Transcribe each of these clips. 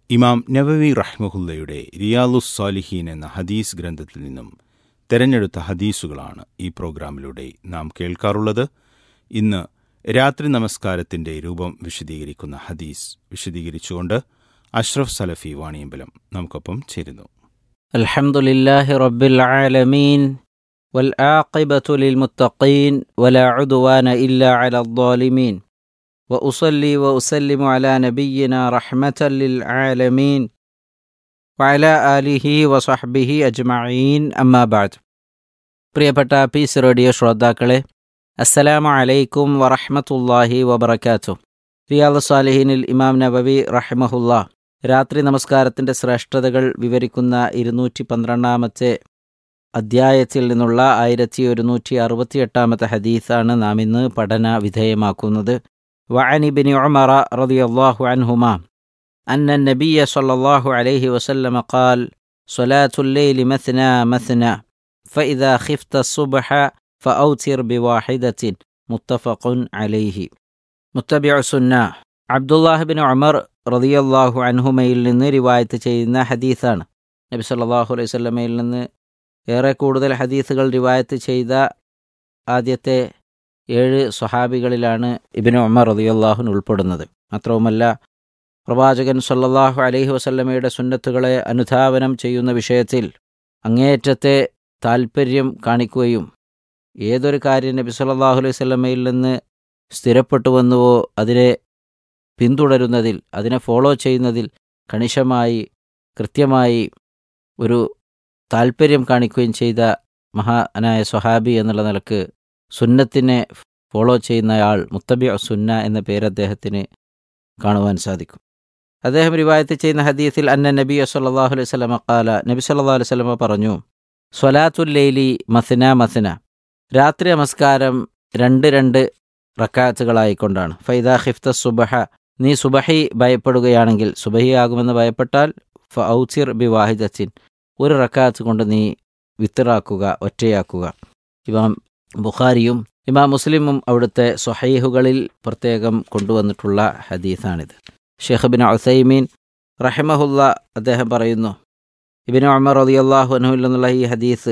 ഇമാം നവവി റഹ്മഹുല്ലയുടെ റിയാലുസ് സാലിഹീൻ എന്ന ഹദീസ് ഗ്രന്ഥത്തിൽ നിന്നും തെരഞ്ഞെടുത്ത ഹദീസുകളാണ് ഈ പ്രോഗ്രാമിലൂടെ നാം കേൾക്കാറുള്ളത് ഇന്ന് രാത്രി നമസ്കാരത്തിന്റെ രൂപം വിശദീകരിക്കുന്ന ഹദീസ് വിശദീകരിച്ചുകൊണ്ട് അഷ്റഫ് സലഫി വാണിയമ്പലം നമുക്കൊപ്പം ചേരുന്നു الحمد لله رب العالمين والعاقبة للمتقين ولا عدوان إلا على الظالمين وأصلي وأسلم على نبينا رحمة للعالمين وعلى آله وصحبه أجمعين أما بعد പ്രിയപ്പെട്ട പീസ് റേഡിയോ ശ്രോതാക്കളെ അസ്സലാമു അലൈക്കും വറഹ്മത്തുള്ളാഹി വബറകാതുഹു റിയാദ് സാലിഹീനിൽ ഇമാം നബവി റഹിമഹുല്ല രാത്രി നമസ്കാരത്തിൻ്റെ ശ്രേഷ്ഠതകൾ വിവരിക്കുന്ന ഇരുന്നൂറ്റി പന്ത്രണ്ടാമത്തെ അദ്ധ്യായത്തിൽ നിന്നുള്ള ആയിരത്തി ഒരുന്നൂറ്റി അറുപത്തിയെട്ടാമത്തെ ഹദീസാണ് നാം ഇന്ന് പഠന വിധേയമാക്കുന്നത് വഅനിബിനി ഉമറ റളിയല്ലാഹു അൻഹുമ أن النبي صلى الله عليه وسلم قال صلاة الليل مثنى مثنى فإذا خفت الصبح فأوتر بواحدة متفق عليه മുത്തബിഅ സുന്ന അബ്ദുല്ലാഹ് ബിൻ ഉമർ റളിയല്ലാഹു അൻഹുമയിൽ നിന്ന് റിവായത്ത് ചെയ്യുന്ന ഹദീസാണ് നബി സല്ലല്ലാഹു അലൈഹി വസല്ലമയിൽ നിന്ന് ഏറെ കൂടുതൽ ഹദീസുകൾ റിവായത്ത് ചെയ്ത ആദ്യത്തെ ഏഴ് സ്വഹാബികളിലാണ് ഇബിന് ഉമർ റളിയല്ലാഹുൻ ഉൾപ്പെടുന്നത് മാത്രവുമല്ല പ്രവാചകൻ സല്ലല്ലാഹു അലൈഹി വസല്ലമയുടെ സുന്നത്തുകളെ അനുധാവനം ചെയ്യുന്ന വിഷയത്തിൽ അങ്ങേയറ്റത്തെ താൽപ്പര്യം കാണിക്കുകയും ഏതൊരു കാര്യം നബി സല്ലല്ലാഹു അലൈഹി വസല്ലമയിൽ നിന്ന് സ്ഥിരപ്പെട്ടുവെന്നുവോ അതിനെ പിന്തുടരുന്നതിൽ അതിനെ ഫോളോ ചെയ്യുന്നതിൽ കണിശമായി കൃത്യമായി ഒരു താൽപ്പര്യം കാണിക്കുകയും ചെയ്ത മഹാനായ സ്വഹാബി എന്നുള്ള നിലക്ക് സുന്നത്തിനെ ഫോളോ ചെയ്യുന്നയാൾ മുത്തബി സുന്ന എന്ന പേര് അദ്ദേഹത്തിന് കാണുവാൻ സാധിക്കും അദ്ദേഹം റിവായത്ത് ചെയ്യുന്ന ഹദീസിൽ അന്ന നബി സല്ലല്ലാഹു അലൈഹി വസല്ലമ ഖാല നബി സല്ലല്ലാഹു അലൈഹി വസല്ലമ പറഞ്ഞു സ്വലാത്തുൽ ലൈലി മസ്ന മസ്ന രാത്രി നമസ്കാരം രണ്ട് രണ്ട് റക്കാത്തുകളായിക്കൊണ്ടാണ് ഫൈദ ഖിഫ്ത സുബഹ നീ സുബഹി ഭയപ്പെടുകയാണെങ്കിൽ സുബഹി ആകുമെന്ന് ഭയപ്പെട്ടാൽ ഫ ഔസിർ ബി വാഹിദത്തിൻ ഒരു റക്കാത്ത് കൊണ്ട് നീ വിത്തറാക്കുക ഒറ്റയാക്കുക ഇമാം ബുഖാരിയും ഇമാം മുസ്ലിമും അവിടുത്തെ സ്വഹൈഹുകളിൽ പ്രത്യേകം കൊണ്ടുവന്നിട്ടുള്ള ഹദീസാണിത് ഷെയ്ഖ് ബിൻ ഉസൈമീൻ റഹിമഹുല്ല അദ്ദേഹം പറയുന്നു ഇബിൻ ഉമർ റളിയല്ലാഹു അൻഹുവിൽ നിന്നുള്ള ഈ ഹദീസ്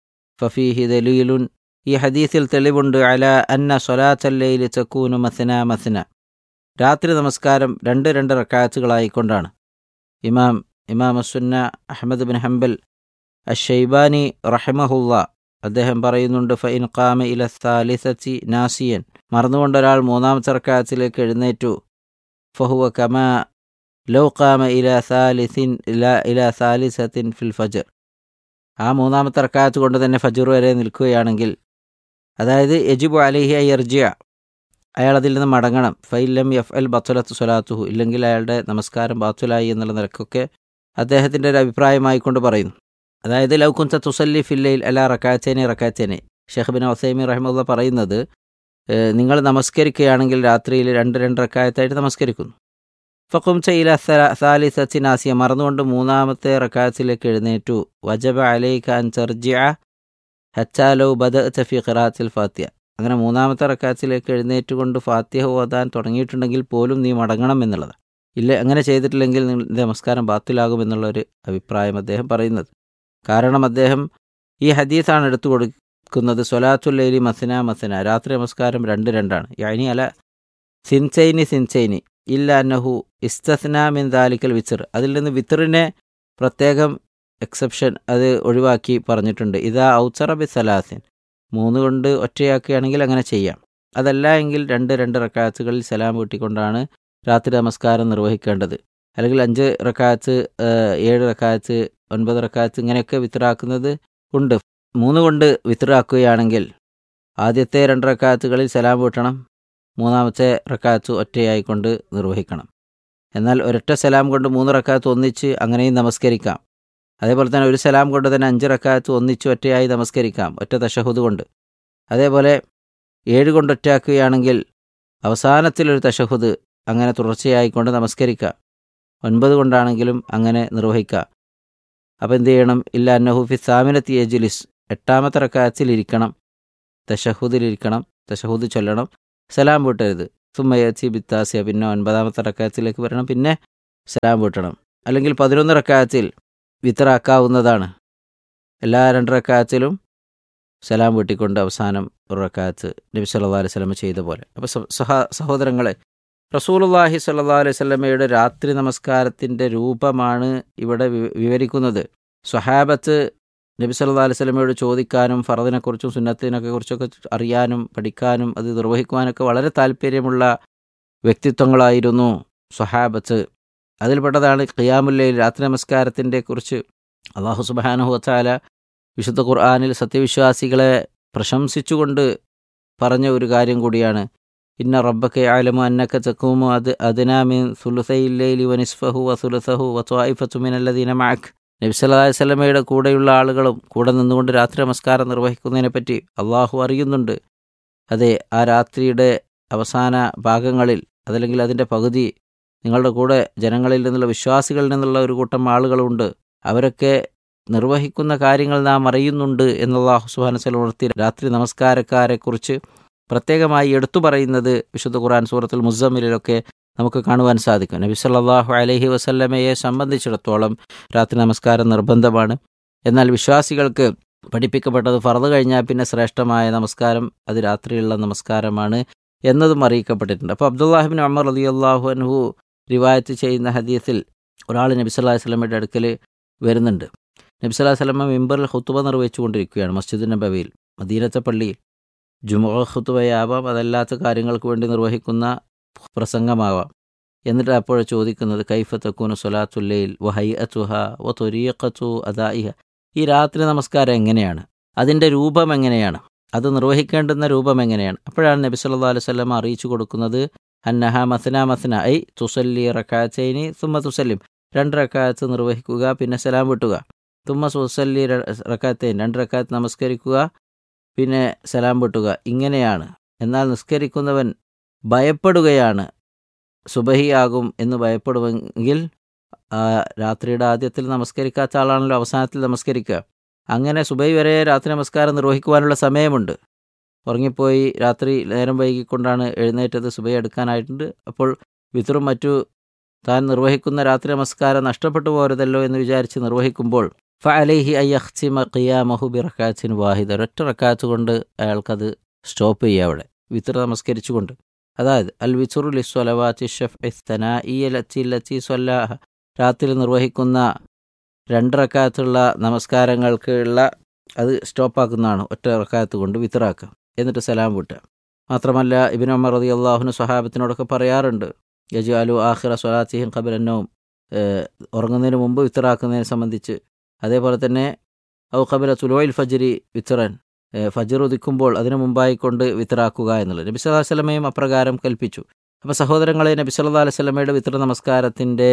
ഫഫീഹി ദലീലുൻ ഈ ഹദീസിൽ തെളിവുണ്ട് അല അന്ന സൊലാത്തല്ലയിൽ ചക്കൂനു മസന മസന രാത്രി നമസ്കാരം രണ്ട് രണ്ട് റക്കാത്തുകളായിക്കൊണ്ടാണ് ഇമാം ഇമാം സുന്ന അഹമ്മദ് ബിൻ ഹംബൽ അഷൈബാനി റഹമഹുല്ല അദ്ദേഹം പറയുന്നുണ്ട് ഫൈൻ ഖാമ ഇല സാലിസത്തി നാസിയൻ മറന്നുകൊണ്ട് ഒരാൾ മൂന്നാമത്തെ റക്കാത്തിലേക്ക് എഴുന്നേറ്റു ഫഹുവ കമ ലൗ ഖാമ ഇല സാലിസിൻ ഇല ഇല സാലിസത്തിൻ ഫിൽ ഫജർ ആ മൂന്നാമത്തെ റക്കാത്ത് കൊണ്ട് തന്നെ ഫജർ വരെ നിൽക്കുകയാണെങ്കിൽ അതായത് യജിബു അലിഹി അയ്യർജിയ അയാൾ അതിൽ നിന്ന് മടങ്ങണം ഫൈലം എഫ് എൽ ബത്തുലത്ത് സ്വലാത്തുഹു ഇല്ലെങ്കിൽ അയാളുടെ നമസ്കാരം ബാത്തുലായി എന്നുള്ള നിലക്കൊക്കെ അദ്ദേഹത്തിൻ്റെ ഒരു അഭിപ്രായമായിക്കൊണ്ട് പറയുന്നു അതായത് ലൗകുന്ത തുസല്ലി ഫില്ലയിൽ അല്ല റക്കാത്തേനെ റക്കാത്തേനെ ഷെഹ് ബിൻ ഒസൈമി റഹ്മുല്ല പറയുന്നത് നിങ്ങൾ നമസ്കരിക്കുകയാണെങ്കിൽ രാത്രിയിൽ രണ്ട് രണ്ട് റക്കായത്തായിട്ട് നമസ്കരിക്കുന്നു ഫക്കും ചെയ്ല സാലിസത്തിനാസിയ മറന്നുകൊണ്ട് മൂന്നാമത്തെ റക്കാത്തിലേക്ക് എഴുന്നേറ്റു വജബ അലൈഖ അൻ ചർജിയ ഹച്ചാലോ ബദ തഫി ഖിറാത്തിൽ ഫാത്തിയ അങ്ങനെ മൂന്നാമത്തെ റക്കാത്തിലേക്ക് എഴുന്നേറ്റുകൊണ്ട് ഫാത്തിഹ ഓതാൻ തുടങ്ങിയിട്ടുണ്ടെങ്കിൽ പോലും നീ മടങ്ങണം എന്നുള്ളത് ഇല്ല അങ്ങനെ ചെയ്തിട്ടില്ലെങ്കിൽ നിങ്ങളുടെ നമസ്കാരം ബാത്തിലാകുമെന്നുള്ള ഒരു അഭിപ്രായം അദ്ദേഹം പറയുന്നത് കാരണം അദ്ദേഹം ഈ ഹദീസാണ് എടുത്തു കൊടുക്കുന്നത് സൊലാത്തുല്ലൈലി മസന മസന രാത്രി നമസ്കാരം രണ്ട് രണ്ടാണ് യാനി അല സിൻസൈനി സിൻസൈനി ഇല്ല അന്നഹു ഇസ്തസ്ന മിൻ ദാലിക്കൽ വിച്ചർ അതിൽ നിന്ന് വിത്തറിനെ പ്രത്യേകം എക്സെപ്ഷൻ അത് ഒഴിവാക്കി പറഞ്ഞിട്ടുണ്ട് ഇതാ ഔച്ചറ ബി സലാസിൻ മൂന്ന് കൊണ്ട് ഒറ്റയാക്കുകയാണെങ്കിൽ അങ്ങനെ ചെയ്യാം അതല്ല എങ്കിൽ രണ്ട് രണ്ട് റക്കാത്തുകളിൽ സലാം കൂട്ടിക്കൊണ്ടാണ് രാത്രി നമസ്കാരം നിർവഹിക്കേണ്ടത് അല്ലെങ്കിൽ അഞ്ച് റക്കാത്ത് ഏഴ് റക്കാത്ത് ഒൻപത് റക്കാത്ത് ഇങ്ങനെയൊക്കെ വിത്തറാക്കുന്നത് ഉണ്ട് മൂന്ന് കൊണ്ട് വിത്തറാക്കുകയാണെങ്കിൽ ആദ്യത്തെ രണ്ട് റക്കാത്തുകളിൽ സലാം കൂട്ടണം മൂന്നാമത്തെ റക്കാത്ത് ഒറ്റയായിക്കൊണ്ട് നിർവഹിക്കണം എന്നാൽ ഒരൊറ്റ സലാം കൊണ്ട് മൂന്ന് റക്കാത്ത് ഒന്നിച്ച് അങ്ങനെയും നമസ്കരിക്കാം അതേപോലെ തന്നെ ഒരു സലാം കൊണ്ട് തന്നെ അഞ്ച് റക്കാത്ത് ഒന്നിച്ച് ഒറ്റയായി നമസ്കരിക്കാം ഒറ്റ തഷഹുദ് കൊണ്ട് അതേപോലെ ഏഴ് കൊണ്ട് ഒറ്റയാക്കുകയാണെങ്കിൽ അവസാനത്തിലൊരു തഷഹുദ് അങ്ങനെ തുടർച്ചയായിക്കൊണ്ട് നമസ്കരിക്കാം ഒൻപത് കൊണ്ടാണെങ്കിലും അങ്ങനെ നിർവഹിക്കാം അപ്പോൾ എന്ത് ചെയ്യണം ഇല്ല അന്നഹുഫി സാമിനത്തി എജുലിസ് എട്ടാമത്തെ റക്കാത്തിൽ ഇരിക്കണം തഷഹുദിലിരിക്കണം തഷഹുദ് ചൊല്ലണം സലാം വീട്ടരുത് സുമ്മയച്ചി ബിത്താസിയ പിന്നെ ഒൻപതാമത്തെ റക്കാത്തിലേക്ക് വരണം പിന്നെ സലാം വീട്ടണം അല്ലെങ്കിൽ പതിനൊന്ന് റക്കായത്തിൽ വിത്തറാക്കാവുന്നതാണ് എല്ലാ രണ്ട് റക്കായത്തിലും സലാം വീട്ടിക്കൊണ്ട് അവസാനം ഒരു റക്കായത്ത് നബി സല്ലാ അലൈഹി സ്വലമ ചെയ്ത പോലെ അപ്പോൾ സഹ സഹോദരങ്ങളെ റസൂലുല്ലാഹി സല്ലാ അലൈഹി സ്വലമയുടെ രാത്രി നമസ്കാരത്തിൻ്റെ രൂപമാണ് ഇവിടെ വിവരിക്കുന്നത് സ്വഹാബത്ത് നബി സല്ലാ അലൈഹി സ്വലമയോട് ചോദിക്കാനും ഫറദിനെക്കുറിച്ചും സുന്നത്തിനൊക്കെ കുറിച്ചൊക്കെ അറിയാനും പഠിക്കാനും അത് നിർവഹിക്കുവാനൊക്കെ വളരെ താല്പര്യമുള്ള വ്യക്തിത്വങ്ങളായിരുന്നു സ്വഹാബത്ത് അതിൽപ്പെട്ടതാണ് ഖിയാമുല്ലയിൽ രാത്രി നമസ്കാരത്തിൻ്റെ കുറിച്ച് അള്ളാഹു സുബാനഹു വച്ചാല വിശുദ്ധ ഖുർആാനിൽ സത്യവിശ്വാസികളെ പ്രശംസിച്ചുകൊണ്ട് പറഞ്ഞ ഒരു കാര്യം കൂടിയാണ് ഇന്ന റബ്ബക്കെ ആലമു അന്നക്ക തെക്കുമു അത് അതിനാമിൻ സുലുസയില്ലി വനിസ്ഫഹു വസുലുസഹു വസ്വായിഫത്തുമിനല്ലദീന മാക് നബി സല്ലല്ലാഹു അലൈഹി വസല്ലമയുടെ കൂടെയുള്ള ആളുകളും കൂടെ നിന്നുകൊണ്ട് രാത്രി നമസ്കാരം നിർവഹിക്കുന്നതിനെപ്പറ്റി അള്ളാഹു അറിയുന്നുണ്ട് അതെ ആ രാത്രിയുടെ അവസാന ഭാഗങ്ങളിൽ അതല്ലെങ്കിൽ അതിൻ്റെ പകുതി നിങ്ങളുടെ കൂടെ ജനങ്ങളിൽ നിന്നുള്ള വിശ്വാസികളിൽ നിന്നുള്ള ഒരു കൂട്ടം ആളുകളുണ്ട് അവരൊക്കെ നിർവഹിക്കുന്ന കാര്യങ്ങൾ നാം അറിയുന്നുണ്ട് എന്നുള്ള സുഹാന ഉണർത്തി രാത്രി നമസ്കാരക്കാരെക്കുറിച്ച് പ്രത്യേകമായി എടുത്തു പറയുന്നത് വിശുദ്ധ ഖുർആൻ സൂറത്തുൽ മുസമ്മിലൊക്കെ നമുക്ക് കാണുവാൻ സാധിക്കും നബി സല്ലാഹു അലഹി വസല്ലമയെ സംബന്ധിച്ചിടത്തോളം രാത്രി നമസ്കാരം നിർബന്ധമാണ് എന്നാൽ വിശ്വാസികൾക്ക് പഠിപ്പിക്കപ്പെട്ടത് ഫറത് കഴിഞ്ഞാൽ പിന്നെ ശ്രേഷ്ഠമായ നമസ്കാരം അത് രാത്രിയുള്ള നമസ്കാരമാണ് എന്നതും അറിയിക്കപ്പെട്ടിട്ടുണ്ട് അപ്പോൾ അബ്ദുല്ലാഹിബിൻ അമർ അലി അള്ളാഹു അൻഹു റിവായത്ത് ചെയ്യുന്ന ഹദീസിൽ ഒരാൾ നബി സല്ലാഹു വസ്ലമയുടെ അടുക്കൽ വരുന്നുണ്ട് നബി സല്ലാഹു വസ്ലമ മെമ്പറിൽ ഹുത്തുബ നിർവഹിച്ചുകൊണ്ടിരിക്കുകയാണ് മസ്ജിദ് നബവിയിൽ മദീനത്തെ പള്ളിയിൽ ജുമുഅ ഹുത്തുബയാവാം അതല്ലാത്ത കാര്യങ്ങൾക്ക് വേണ്ടി നിർവഹിക്കുന്ന പ്രസംഗമാവാം എന്നിട്ട് അപ്പോൾ ചോദിക്കുന്നത് കൈഫ തക്കൂന് സൊലാത്തുല്ലയിൽ വഹൈ അത്തുഹ വ തൊരീഖത്തു അദായിഹ ഈ രാത്രി നമസ്കാരം എങ്ങനെയാണ് അതിൻ്റെ രൂപം എങ്ങനെയാണ് അത് നിർവഹിക്കേണ്ടുന്ന രൂപം എങ്ങനെയാണ് അപ്പോഴാണ് നബി സല്ലാ അലൈഹി സ്വലം അറിയിച്ചു കൊടുക്കുന്നത് അന്നഹ മസന മസന ഐ തുസല്ലി റക്കാച്ചൈനി തുമ്മ തുസല്ലിം രണ്ട് റക്കാത്ത് നിർവഹിക്കുക പിന്നെ സലാം വിട്ടുക തുമ്മ സുസല്ലി റക്കാത്തൈൻ രണ്ട് റക്കാത്ത് നമസ്കരിക്കുക പിന്നെ സലാം വിട്ടുക ഇങ്ങനെയാണ് എന്നാൽ നിസ്കരിക്കുന്നവൻ ഭയപ്പെടുകയാണ് സുബഹിയാകും എന്ന് ഭയപ്പെടുമെങ്കിൽ രാത്രിയുടെ ആദ്യത്തിൽ നമസ്കരിക്കാത്ത ആളാണല്ലോ അവസാനത്തിൽ നമസ്കരിക്കുക അങ്ങനെ സുബൈ വരെ രാത്രി നമസ്കാരം നിർവഹിക്കുവാനുള്ള സമയമുണ്ട് ഉറങ്ങിപ്പോയി രാത്രി നേരം വൈകിക്കൊണ്ടാണ് എഴുന്നേറ്റത് സുബൈ എടുക്കാനായിട്ടുണ്ട് അപ്പോൾ വിത്തറും മറ്റു താൻ നിർവഹിക്കുന്ന രാത്രി നമസ്കാരം നഷ്ടപ്പെട്ടു പോരുതല്ലോ എന്ന് വിചാരിച്ച് നിർവഹിക്കുമ്പോൾ ഫ അലൈഹി അയ്യഹ്സിമ ഖിയാമഹു ബി റക്കാച്ചിൻ വാഹിദ് ഒരൊറ്റ റക്കാത്ത് കൊണ്ട് അയാൾക്കത് സ്റ്റോപ്പ് ചെയ്യുക അവിടെ വിത്തർ നമസ്കരിച്ചുകൊണ്ട് അതായത് അൽ വിസുറു ലിസ്വലവാത്തി ഷഫ് ഇസ്തന ഈ ലച്ചി ലച്ചി സ്വല്ലാഹ രാത്രി നിർവഹിക്കുന്ന രണ്ട് റക്കാത്തുള്ള നമസ്കാരങ്ങൾക്കുള്ള അത് സ്റ്റോപ്പാക്കുന്നതാണ് ഒറ്റ റക്കാത്ത് കൊണ്ട് വിത്തറാക്കുക എന്നിട്ട് സലാം വിട്ടുക മാത്രമല്ല ഇബിൻ അമർ റതി അള്ളാഹുന് സ്വഹാബത്തിനോടൊക്കെ പറയാറുണ്ട് യജു ആഹിറ സ്വലാത്തിഹിൻ ഖബിലന്നവും ഉറങ്ങുന്നതിന് മുമ്പ് വിത്തറാക്കുന്നതിനെ സംബന്ധിച്ച് അതേപോലെ തന്നെ ഔ ഖബില തുലോയിൽ ഫജരി വിത്തറൻ ഫജർ ഉദിക്കുമ്പോൾ അതിനു മുമ്പായി കൊണ്ട് വിത്തറാക്കുക എന്നുള്ളത് നബി സല്ലാ വല്ലമയും അപ്രകാരം കൽപ്പിച്ചു അപ്പോൾ സഹോദരങ്ങളെ നബി സല്ലാ അലൈഹി സ്വലമയുടെ വിത്ര നമസ്കാരത്തിൻ്റെ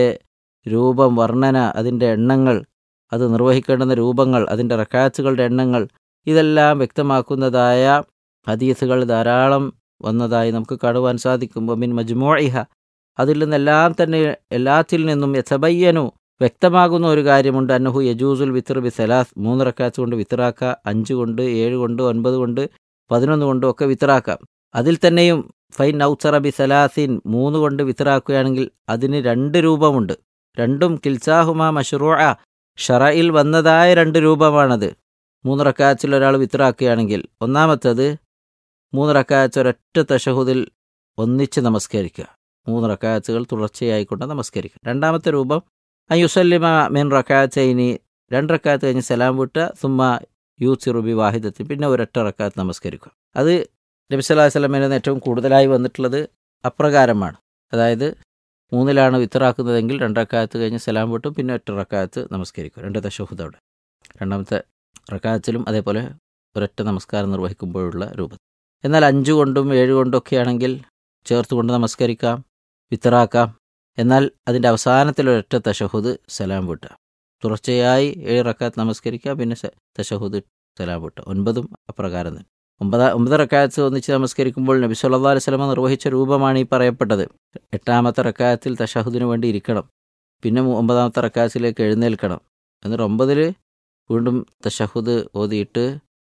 രൂപം വർണ്ണന അതിൻ്റെ എണ്ണങ്ങൾ അത് നിർവഹിക്കേണ്ടുന്ന രൂപങ്ങൾ അതിൻ്റെ റക്കാത്തുകളുടെ എണ്ണങ്ങൾ ഇതെല്ലാം വ്യക്തമാക്കുന്നതായ ഹദീസുകൾ ധാരാളം വന്നതായി നമുക്ക് കാണുവാൻ സാധിക്കും മിൻ മജ്മോഇഹ അതിൽ നിന്നെല്ലാം തന്നെ എല്ലാത്തിൽ നിന്നും യഥബയ്യനു വ്യക്തമാകുന്ന ഒരു കാര്യമുണ്ട് അന്നഹു യജൂസുൽ വിത്തർ ബി സലാസ് മൂന്ന് റക്കാത്ത് കൊണ്ട് വിത്തറാക്കുക അഞ്ച് കൊണ്ട് ഏഴ് കൊണ്ട് ഒൻപത് കൊണ്ട് പതിനൊന്ന് കൊണ്ടും ഒക്കെ വിത്തറാക്കാം അതിൽ തന്നെയും ഫൈൻ നൗസറ ബി സലാസിൻ മൂന്ന് കൊണ്ട് വിത്തറാക്കുകയാണെങ്കിൽ അതിന് രണ്ട് രൂപമുണ്ട് രണ്ടും കിൽസാഹുമ മഷ്റൂഅ ഷറയിൽ വന്നതായ രണ്ട് രൂപമാണത് മൂന്ന് റക്കാച്ചിൽ ഒരാൾ വിത്തറാക്കുകയാണെങ്കിൽ ഒന്നാമത്തത് മൂന്ന് റക്കാച്ച് ഒരൊറ്റ തഷഹുദിൽ ഒന്നിച്ച് നമസ്കരിക്കുക മൂന്ന് റക്കാച്ചുകൾ തുടർച്ചയായിക്കൊണ്ട് നമസ്കരിക്കുക രണ്ടാമത്തെ രൂപം അയുസല്ലിമ മിൻ റക്കാച്ചൈനി രണ്ട് റക്കാത്ത് കഴിഞ്ഞ് സലാം വിട്ട സുമ്മ യൂത്ത് റുബി വാഹിദത്തിൽ പിന്നെ ഒരൊറ്റ റക്കാത്ത് നമസ്കരിക്കുക അത് നബി സല്ലാഹു വസ്ലമിൽ നിന്ന് ഏറ്റവും കൂടുതലായി വന്നിട്ടുള്ളത് അപ്രകാരമാണ് അതായത് മൂന്നിലാണ് വിത്തറാക്കുന്നതെങ്കിൽ രണ്ടറക്കാലത്ത് കഴിഞ്ഞ് സലാം വിട്ടും പിന്നെ ഒറ്റ റക്കാലത്ത് നമസ്കരിക്കും രണ്ട് തഷഹുദ് അവിടെ രണ്ടാമത്തെ റക്കാലത്തിലും അതേപോലെ ഒരൊറ്റ നമസ്കാരം നിർവഹിക്കുമ്പോഴുള്ള രൂപം എന്നാൽ അഞ്ച് കൊണ്ടും ഏഴ് കൊണ്ടും ഒക്കെ ആണെങ്കിൽ ചേർത്ത് കൊണ്ട് നമസ്കരിക്കാം വിത്തറാക്കാം എന്നാൽ അതിൻ്റെ അവസാനത്തിൽ ഒരൊറ്റ തഷഹുദ് സലാം വിട്ടുക തുടർച്ചയായി ഏഴ് റക്കാത്ത് നമസ്കരിക്കുക പിന്നെ തഷഹുദ് സലാം വിട്ടുക ഒൻപതും അപ്രകാരം തന്നെ ഒമ്പതാ ഒമ്പത് റക്കായത്ത് ഒന്നിച്ച് നമസ്കരിക്കുമ്പോൾ നബി സല്ലാ അലൈഹി സ്വലമ നിർവഹിച്ച രൂപമാണ് ഈ പറയപ്പെട്ടത് എട്ടാമത്തെ റക്കായത്തിൽ തഷഹുദിന് വേണ്ടി ഇരിക്കണം പിന്നെ ഒമ്പതാമത്തെ റക്കായത്തിലേക്ക് എഴുന്നേൽക്കണം എന്നിട്ട് ഒമ്പതിൽ വീണ്ടും തഷഹുദ് ഓതിയിട്ട്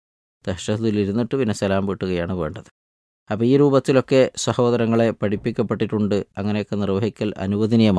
തഷഹുദിൽ ഇരുന്നിട്ട് പിന്നെ സലാം വീട്ടുകയാണ് വേണ്ടത് അപ്പോൾ ഈ രൂപത്തിലൊക്കെ സഹോദരങ്ങളെ പഠിപ്പിക്കപ്പെട്ടിട്ടുണ്ട് അങ്ങനെയൊക്കെ നിർവഹിക്കൽ അനുവദനീയമാണ്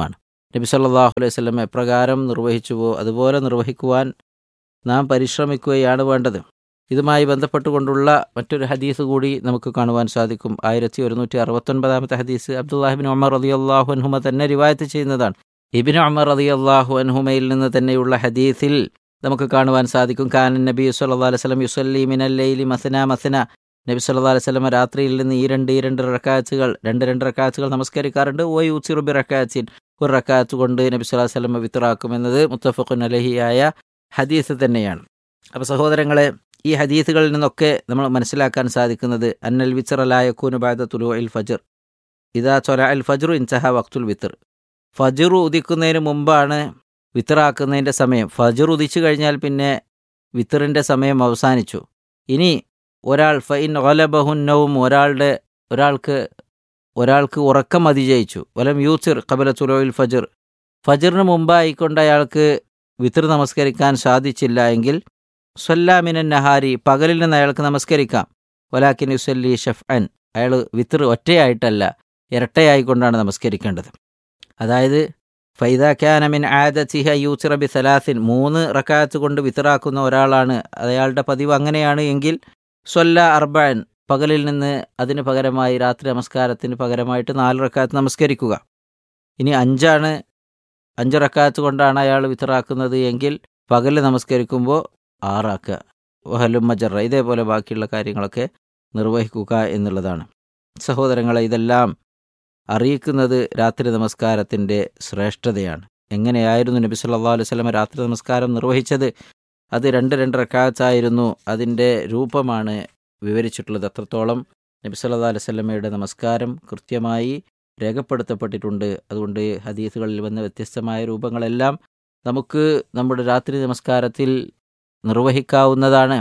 നബി സല്ലല്ലാഹു അലൈഹി വസല്ലം എപ്രകാരം നിർവഹിച്ചുവോ അതുപോലെ നിർവഹിക്കുവാൻ നാം പരിശ്രമിക്കുകയാണ് വേണ്ടത് ഇതുമായി ബന്ധപ്പെട്ടുകൊണ്ടുള്ള മറ്റൊരു ഹദീസ് കൂടി നമുക്ക് കാണുവാൻ സാധിക്കും ആയിരത്തി ഒരുന്നൂറ്റി അറുപത്തൊൻപതാമത്തെ ഹദീസ് അബ്ദുല്ലാഹിബിൻ ഉമർ റതി അള്ളാഹു അൻഹുമ തന്നെ റിവായത്ത് ചെയ്യുന്നതാണ് ഇബിൻ ഉമർ റതി അള്ളാഹു അൻഹുമയിൽ നിന്ന് തന്നെയുള്ള ഹദീസിൽ നമുക്ക് കാണുവാൻ സാധിക്കും കാനൻ നബി സല്ലാ അലൈഹി സ്വലം യുസല്ലി മിനല്ലൈലി മസന മസന നബി സല്ലാ അലൈഹി സ്വലമ രാത്രിയിൽ നിന്ന് ഈ രണ്ട് ഈ രണ്ട് റക്കാച്ചുകൾ രണ്ട് രണ്ട് റക്കാച്ചുകൾ നമസ്കരിക്കാറുണ്ട് ഓ യൂസിറുബി റക്കാച്ചിൻ ഒരു റക്കാത്ത് കൊണ്ട് നബി സല്ലാ സ്വലമ വിത്തറാക്കുമെന്നത് മുത്തഫഖുൻ അലഹിയായ ഹദീസ് തന്നെയാണ് അപ്പോൾ സഹോദരങ്ങളെ ഈ ഹദീസുകളിൽ നിന്നൊക്കെ നമ്മൾ മനസ്സിലാക്കാൻ സാധിക്കുന്നത് അന്നൽ വിച്ചറലായ കൂനുബാദ തുലു അൽ ഫജർ ഇതാ ചൊല അൽ ഫജറു ഇൻസഹ വക്തുൽ വിത്തർ ഫജറു ഉദിക്കുന്നതിന് മുമ്പാണ് വിത്തറാക്കുന്നതിൻ്റെ സമയം ഫജർ ഉദിച്ചു കഴിഞ്ഞാൽ പിന്നെ വിത്തറിൻ്റെ സമയം അവസാനിച്ചു ഇനി ഒരാൾ ഫൈൻ ഒലബഹുന്നവും ഒരാളുടെ ഒരാൾക്ക് ഒരാൾക്ക് ഉറക്കം അതിജയിച്ചു വലം യൂസിർ കബല തുലോയിൽ ഫജർ ഫജറിന് മുമ്പായിക്കൊണ്ട് അയാൾക്ക് വിത്തർ നമസ്കരിക്കാൻ സാധിച്ചില്ല എങ്കിൽ സ്വല്ലാമിനൻ നഹാരി പകലിൽ നിന്ന് അയാൾക്ക് നമസ്കരിക്കാം വലാക്കിൻ യുസല്ലി ഷഫ് അൻ അയാൾ വിത്തർ ഒറ്റയായിട്ടല്ല ഇരട്ടയായിക്കൊണ്ടാണ് നമസ്കരിക്കേണ്ടത് അതായത് ഫൈദ ഖ്യാനമിൻ ആദത്തിഹ യൂസിറ ബി സലാസിൻ മൂന്ന് റക്കാത്ത് കൊണ്ട് വിത്തറാക്കുന്ന ഒരാളാണ് അയാളുടെ പതിവ് അങ്ങനെയാണ് എങ്കിൽ സ്വല്ല അർബാൻ പകലിൽ നിന്ന് അതിന് പകരമായി രാത്രി നമസ്കാരത്തിന് പകരമായിട്ട് നാല് റക്കാത്ത് നമസ്കരിക്കുക ഇനി അഞ്ചാണ് അഞ്ച് റക്കാത്ത് കൊണ്ടാണ് അയാൾ വിത്തറാക്കുന്നത് എങ്കിൽ പകൽ നമസ്കരിക്കുമ്പോൾ ആറാക്കുക വഹലും മജറ ഇതേപോലെ ബാക്കിയുള്ള കാര്യങ്ങളൊക്കെ നിർവഹിക്കുക എന്നുള്ളതാണ് സഹോദരങ്ങളെ ഇതെല്ലാം അറിയിക്കുന്നത് രാത്രി നമസ്കാരത്തിൻ്റെ ശ്രേഷ്ഠതയാണ് എങ്ങനെയായിരുന്നു നബി സല്ലാ അലൈഹി സ്വലമ രാത്രി നമസ്കാരം നിർവഹിച്ചത് അത് രണ്ട് രണ്ട് റക്കാത്തായിരുന്നു അതിൻ്റെ രൂപമാണ് വിവരിച്ചിട്ടുള്ളത് അത്രത്തോളം നബി സല്ലാ അലൈഹി സ്വലമയുടെ നമസ്കാരം കൃത്യമായി രേഖപ്പെടുത്തപ്പെട്ടിട്ടുണ്ട് അതുകൊണ്ട് ഹദീസുകളിൽ വന്ന വ്യത്യസ്തമായ രൂപങ്ങളെല്ലാം നമുക്ക് നമ്മുടെ രാത്രി നമസ്കാരത്തിൽ നിർവഹിക്കാവുന്നതാണ്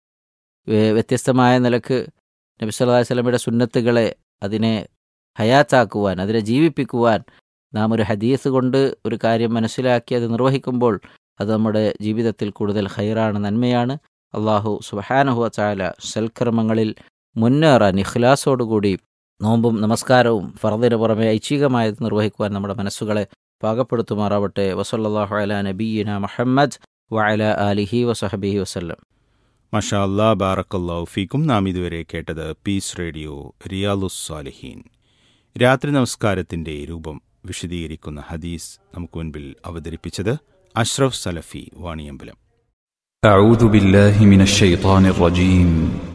വ്യത്യസ്തമായ നിലക്ക് നബി സല്ലല്ലാഹു അലൈഹി വസല്ലമയുടെ സുന്നത്തുകളെ അതിനെ ഹയാത്താക്കുവാൻ അതിനെ ജീവിപ്പിക്കുവാൻ നാം ഒരു ഹദീസ് കൊണ്ട് ഒരു കാര്യം മനസ്സിലാക്കി അത് നിർവഹിക്കുമ്പോൾ അത് നമ്മുടെ ജീവിതത്തിൽ കൂടുതൽ ഹൈറാണ് നന്മയാണ് അള്ളാഹു സുബഹാനഹുവ ചാല സൽക്കർമ്മങ്ങളിൽ മുന്നേറാൻ ഇഖ്ലാസോടുകൂടി നോമ്പും നമസ്കാരവും ഫറദിന് പുറമെ ഐച്ഛികമായത് നിർവഹിക്കുവാൻ നമ്മുടെ മനസ്സുകളെ പാകപ്പെടുത്തുമാറാവട്ടെ വസല്ലാഹു അല നബീന മുഹമ്മദ് വഅല ആലിഹി വസഹബിഹി വസല്ലം മഷാ അല്ലാ ബാറക്കല്ലാഹു ഫീക്കും നാം ഇതുവരെ കേട്ടത് പീസ് റേഡിയോ റിയാലുസ് സാലിഹീൻ രാത്രി നമസ്കാരത്തിന്റെ രൂപം വിശദീകരിക്കുന്ന ഹദീസ് നമുക്ക് മുൻപിൽ അവതരിപ്പിച്ചത് അഷ്റഫ് സലഫി വാണിയമ്പലം أعوذ بالله من الشيطان الرجيم